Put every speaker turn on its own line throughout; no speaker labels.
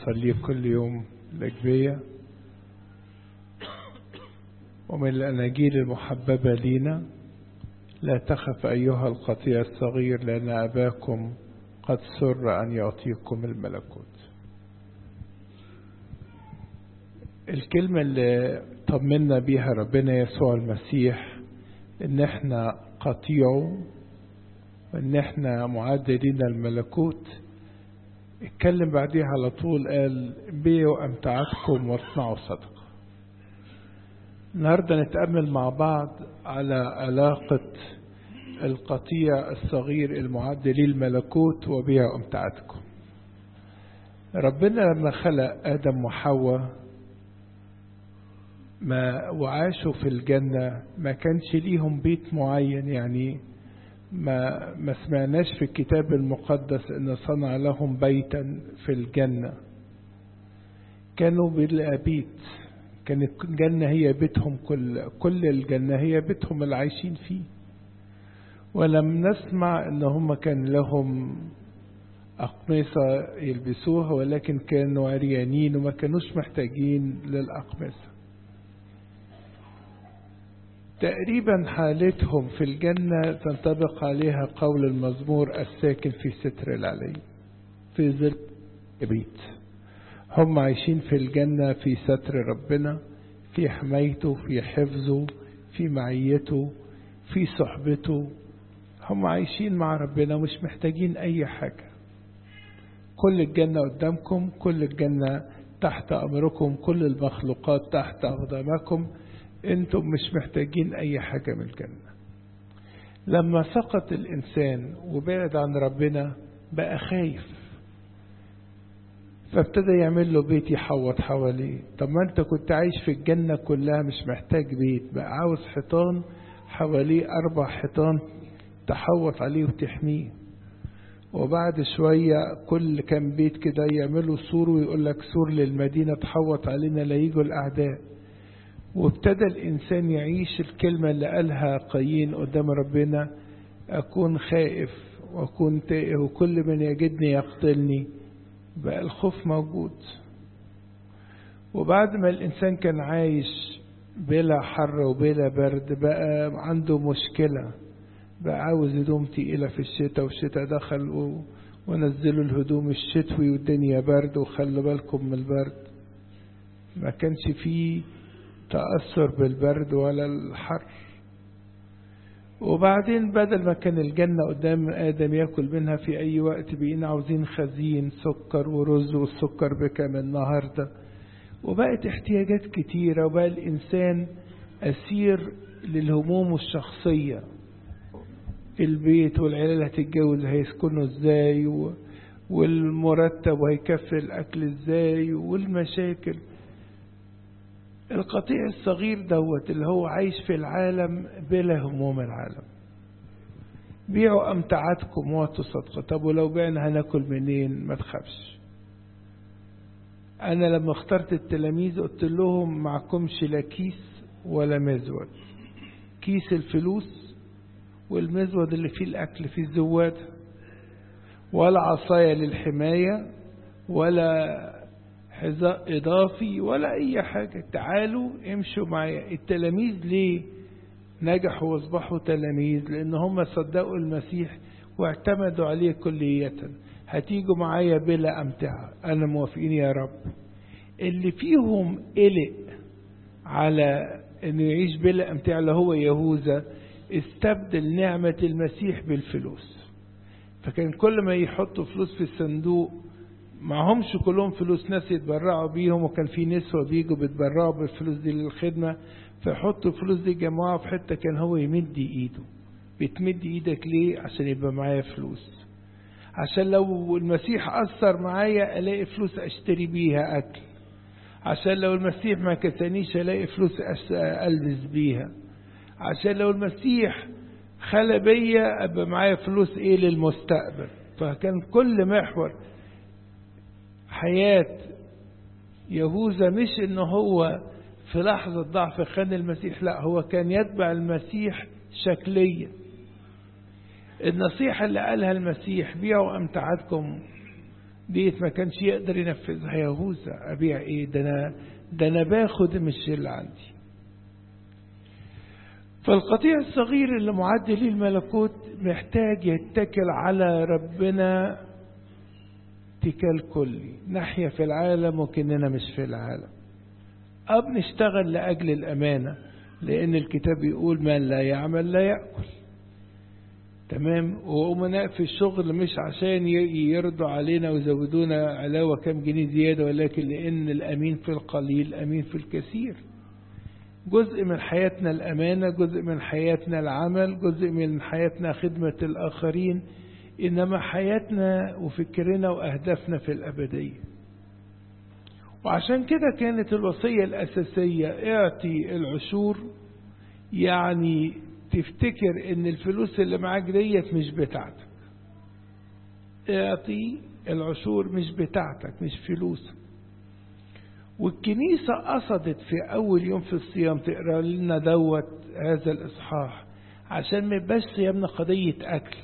بنصليه كل يوم الأجبية ومن الأناجيل المحببة لينا لا تخف أيها القطيع الصغير لأن أباكم قد سر أن يعطيكم الملكوت الكلمة اللي طمنا بيها ربنا يسوع المسيح ان احنا قطيعه وان احنا معدلين الملكوت اتكلم بعديها على طول قال بيعوا امتعتكم واصنعوا صدقة النهاردة نتأمل مع بعض على علاقة القطيع الصغير المعدل الملكوت وبيعوا امتعتكم ربنا لما خلق آدم وحواء ما وعاشوا في الجنة ما كانش ليهم بيت معين يعني ما ما سمعناش في الكتاب المقدس ان صنع لهم بيتا في الجنة كانوا بلا بيت كانت الجنة هي بيتهم كل كل الجنة هي بيتهم اللي عايشين فيه ولم نسمع ان هم كان لهم أقمصة يلبسوها ولكن كانوا عريانين وما كانوش محتاجين للأقمصة تقريبا حالتهم في الجنة تنطبق عليها قول المزمور الساكن في ستر العلي في ظل بيت هم عايشين في الجنة في ستر ربنا في حمايته في حفظه في معيته في صحبته هم عايشين مع ربنا ومش محتاجين أي حاجة كل الجنة قدامكم كل الجنة تحت أمركم كل المخلوقات تحت أقدامكم انتم مش محتاجين اي حاجة من الجنة لما سقط الانسان وبعد عن ربنا بقى خايف فابتدى يعمل له بيت يحوط حواليه طب ما انت كنت عايش في الجنة كلها مش محتاج بيت بقى عاوز حيطان حواليه اربع حيطان تحوط عليه وتحميه وبعد شوية كل كام بيت كده يعملوا سور ويقول لك سور للمدينة تحوط علينا لا يجوا الأعداء وابتدى الإنسان يعيش الكلمة اللي قالها قايين قدام ربنا أكون خائف وأكون تائه وكل من يجدني يقتلني بقى الخوف موجود وبعد ما الإنسان كان عايش بلا حر وبلا برد بقى عنده مشكلة بقى عاوز هدوم تقيلة في الشتاء والشتاء دخل و... ونزلوا الهدوم الشتوي والدنيا برد وخلوا بالكم من البرد ما كانش فيه تأثر بالبرد ولا الحر وبعدين بدل ما كان الجنة قدام آدم يأكل منها في أي وقت بقينا عاوزين خزين سكر ورز والسكر بكام النهاردة وبقت احتياجات كتيرة وبقى الإنسان أسير للهموم الشخصية البيت والعيلة اللي هتتجوز هيسكنوا ازاي والمرتب وهيكفي الأكل ازاي والمشاكل القطيع الصغير دوت اللي هو عايش في العالم بلا هموم العالم بيعوا أمتعتكم واعطوا صدقة طب ولو بعنا هناكل منين ما تخافش أنا لما اخترت التلاميذ قلت لهم معكمش لا كيس ولا مزود كيس الفلوس والمزود اللي فيه الأكل فيه الزواد ولا عصاية للحماية ولا حذاء إضافي ولا أي حاجة تعالوا امشوا معايا التلاميذ ليه نجحوا واصبحوا تلاميذ لأن هم صدقوا المسيح واعتمدوا عليه كلية هتيجوا معايا بلا أمتعة أنا موافقين يا رب اللي فيهم قلق على أنه يعيش بلا أمتعة اللي هو يهوذا استبدل نعمة المسيح بالفلوس فكان كل ما يحطوا فلوس في الصندوق معهمش كلهم فلوس ناس يتبرعوا بيهم وكان في نسوة بيجوا بيتبرعوا بالفلوس دي للخدمة فيحطوا الفلوس دي جماعة في حتة كان هو يمد ايده بتمد ايدك ليه عشان يبقى معايا فلوس عشان لو المسيح أثر معايا ألاقي فلوس أشتري بيها أكل عشان لو المسيح ما كسانيش ألاقي فلوس ألبس بيها عشان لو المسيح خلى بيا أبقى معايا فلوس إيه للمستقبل فكان كل محور حياة يهوذا مش إن هو في لحظة ضعف خان المسيح لا هو كان يتبع المسيح شكليا النصيحة اللي قالها المسيح بيعوا أمتعتكم ديت ما كانش يقدر ينفذها يهوذا أبيع إيه ده أنا ده أنا باخد مش اللي عندي فالقطيع الصغير اللي معد ليه الملكوت محتاج يتكل على ربنا اتكال كلي نحيا في العالم وكأننا مش في العالم أب نشتغل لأجل الأمانة لأن الكتاب يقول من لا يعمل لا يأكل تمام وأمناء في الشغل مش عشان يرضوا علينا ويزودونا علاوة كام جنيه زيادة ولكن لأن الأمين في القليل أمين في الكثير جزء من حياتنا الأمانة جزء من حياتنا العمل جزء من حياتنا خدمة الآخرين إنما حياتنا وفكرنا وأهدافنا في الأبدية وعشان كده كانت الوصية الأساسية اعطي العشور يعني تفتكر ان الفلوس اللي معاك ديت مش بتاعتك اعطي العشور مش بتاعتك مش فلوسك والكنيسة قصدت في أول يوم في الصيام تقرأ لنا دوت هذا الإصحاح عشان ما يبقاش صيامنا قضية أكل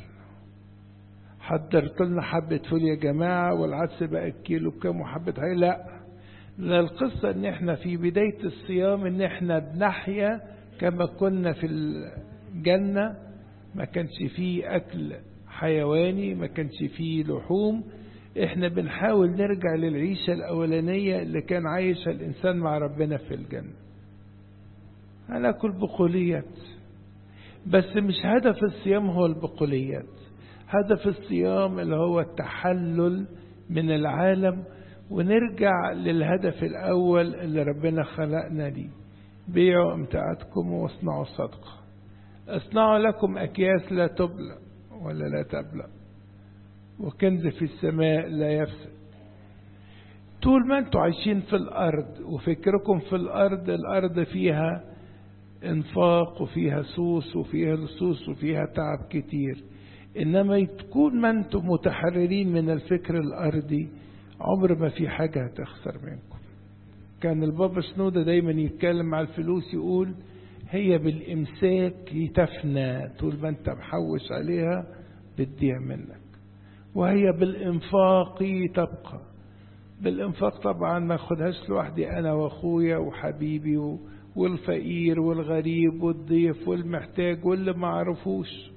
حضرت لنا حبة فول يا جماعة والعدس بقى الكيلو بكام وحبة هاي لا لا القصة ان احنا في بداية الصيام ان احنا بنحيا كما كنا في الجنة ما كانش فيه أكل حيواني ما كانش فيه لحوم احنا بنحاول نرجع للعيشة الأولانية اللي كان عايشها الإنسان مع ربنا في الجنة هناكل بقوليات بس مش هدف الصيام هو البقوليات هدف الصيام اللي هو التحلل من العالم ونرجع للهدف الأول اللي ربنا خلقنا ليه بيعوا امتعتكم واصنعوا صدقة اصنعوا لكم أكياس لا تبلى ولا لا تبلى وكنز في السماء لا يفسد طول ما انتوا عايشين في الأرض وفكركم في الأرض الأرض فيها انفاق وفيها سوس وفيها لصوص وفيها تعب كتير إنما تكون ما انتم متحررين من الفكر الأرضي عمر ما في حاجة هتخسر منكم كان البابا شنودة دايما يتكلم مع الفلوس يقول هي بالإمساك تفنى طول ما انت محوش عليها بتضيع منك وهي بالإنفاق تبقى بالإنفاق طبعا ما أخدهاش لوحدي أنا وأخويا وحبيبي والفقير والغريب والضيف والمحتاج واللي ما عرفوش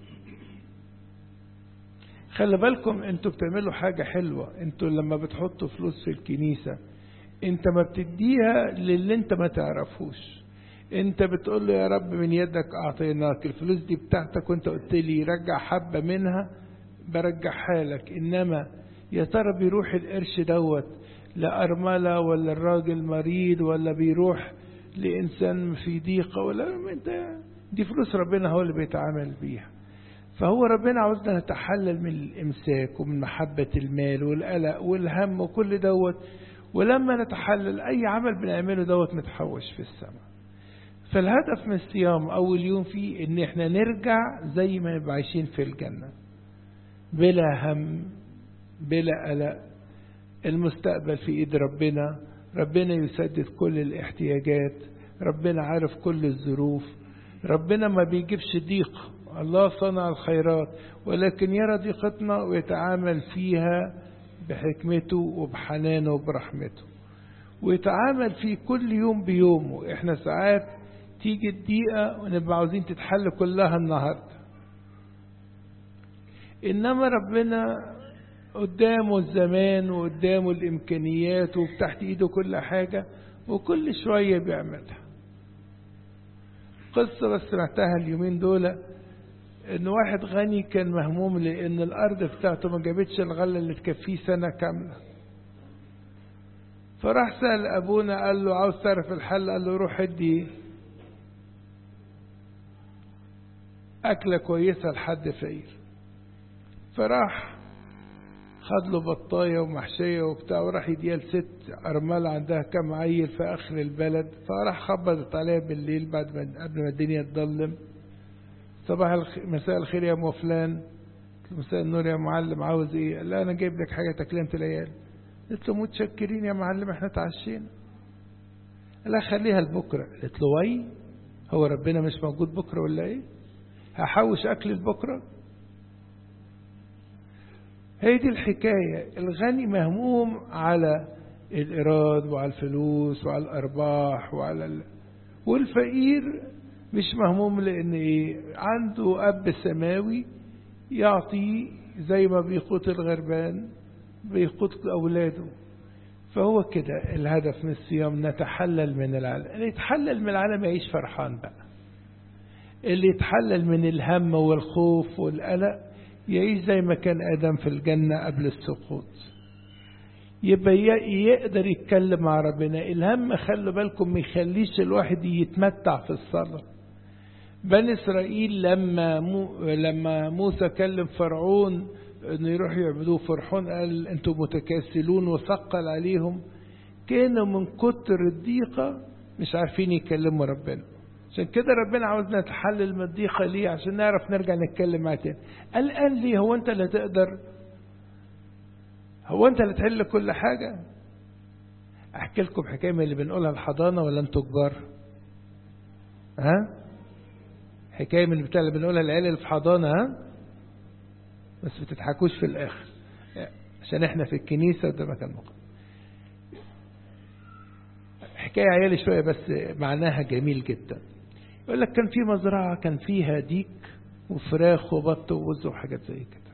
خلي بالكم انتوا بتعملوا حاجة حلوة انتوا لما بتحطوا فلوس في الكنيسة انت ما بتديها للي انت ما تعرفوش انت بتقول له يا رب من يدك اعطيناك الفلوس دي بتاعتك وانت قلت لي رجع حبة منها برجعها لك انما يا ترى بيروح القرش دوت لأرملة ولا الراجل مريض ولا بيروح لإنسان في ضيقة ولا انت دي فلوس ربنا هو اللي بيتعامل بيها فهو ربنا عاوزنا نتحلل من الإمساك ومن محبة المال والقلق والهم وكل دوت ولما نتحلل أي عمل بنعمله دوت متحوش في السماء فالهدف من الصيام أول يوم فيه إن إحنا نرجع زي ما نبقى عايشين في الجنة بلا هم بلا قلق المستقبل في إيد ربنا ربنا يسدد كل الاحتياجات ربنا عارف كل الظروف ربنا ما بيجيبش ضيق الله صنع الخيرات ولكن يرى ضيقتنا ويتعامل فيها بحكمته وبحنانه وبرحمته ويتعامل في كل يوم بيومه احنا ساعات تيجي الدقيقة ونبقى عاوزين تتحل كلها النهاردة إنما ربنا قدامه الزمان وقدامه الإمكانيات وتحت إيده كل حاجة وكل شوية بيعملها قصة بس سمعتها اليومين دول إن واحد غني كان مهموم لأن الأرض بتاعته ما جابتش الغلة اللي تكفيه سنة كاملة فراح سأل أبونا قال له عاوز تعرف الحل قال له روح ادي أكلة كويسة لحد فقير فراح خد له بطاية ومحشية وبتاع وراح يديها لست أرملة عندها كام عيل في آخر البلد فراح خبطت عليها بالليل بعد ما قبل ما الدنيا تضلم صباح الخ... مساء الخير يا ام فلان مساء النور يا معلم عاوز ايه قال انا جايب لك حاجه تاكلها انت العيال قلت له متشكرين يا معلم احنا اتعشينا قال خليها لبكره قلت له وي هو ربنا مش موجود بكره ولا ايه هحوش اكل لبكره هي دي الحكاية الغني مهموم على الإيراد وعلى الفلوس وعلى الأرباح وعلى ال... والفقير مش مهموم لأن إيه عنده أب سماوي يعطي زي ما بيقوت الغربان بيقوت أولاده فهو كده الهدف من الصيام نتحلل من العالم اللي يتحلل من العالم يعيش فرحان بقى اللي يتحلل من الهم والخوف والقلق يعيش زي ما كان آدم في الجنة قبل السقوط يبقى يقدر يتكلم مع ربنا الهم خلوا بالكم ما يخليش الواحد يتمتع في الصلاة بني إسرائيل لما مو لما موسى كلم فرعون انه يروحوا يعبدوه فرحون قال انتم متكاسلون وثقل عليهم كانوا من كتر الضيقة مش عارفين يكلموا ربنا عشان كده ربنا عاوزنا نتحلل من الضيقة ليه عشان نعرف نرجع نتكلم معاه تاني الآن ليه هو انت اللي تقدر هو انت اللي تحل كل حاجة احكي لكم حكاية من اللي بنقولها الحضانة ولا انتوا كبار ها حكاية من بتاع اللي بنقولها العيال اللي في حضانة ها بس بتضحكوش في الآخر عشان احنا في الكنيسة ده مكان مقام حكاية عيالي شوية بس معناها جميل جدا يقول لك كان في مزرعة كان فيها ديك وفراخ وبط ووز وحاجات زي كده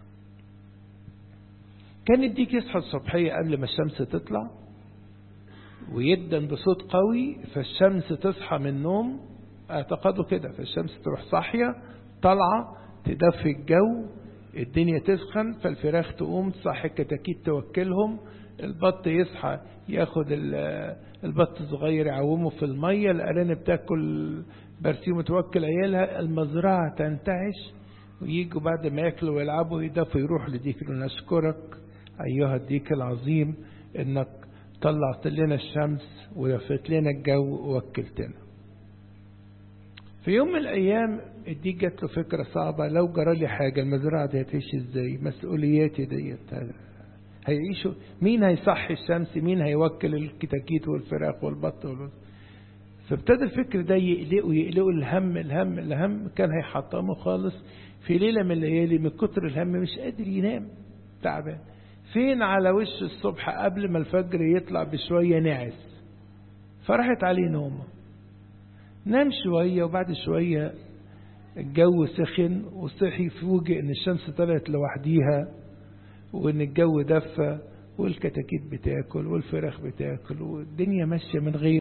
كان الديك يصحى الصبحية قبل ما الشمس تطلع ويدن بصوت قوي فالشمس تصحى من النوم اعتقدوا كده فالشمس تروح صاحية طالعة تدفي الجو الدنيا تسخن فالفراخ تقوم تصحي الكتاكيت توكلهم البط يصحى ياخد البط الصغير يعومه في المية الأرانب تاكل برسيم توكل عيالها المزرعة تنتعش ويجوا بعد ما ياكلوا ويلعبوا يدفوا يروح لديك نشكرك أيها الديك العظيم إنك طلعت لنا الشمس ولفت لنا الجو ووكلتنا في يوم من الأيام الديك جات له فكرة صعبة لو جرى لي حاجة المزرعة دي هتعيش ازاي مسؤولياتي ديت هيعيشوا مين هيصحي الشمس مين هيوكل الكتاكيت والفراخ والبط والوز فابتدى الفكر ده يقلقه يقلقه الهم الهم الهم كان هيحطمه خالص في ليلة من الليالي من كتر الهم مش قادر ينام تعبان فين على وش الصبح قبل ما الفجر يطلع بشوية نعس فرحت عليه نومه نام شوية وبعد شوية الجو سخن وصحي فوجئ ان الشمس طلعت لوحديها وان الجو دفى والكتاكيت بتاكل والفراخ بتاكل والدنيا ماشية من غير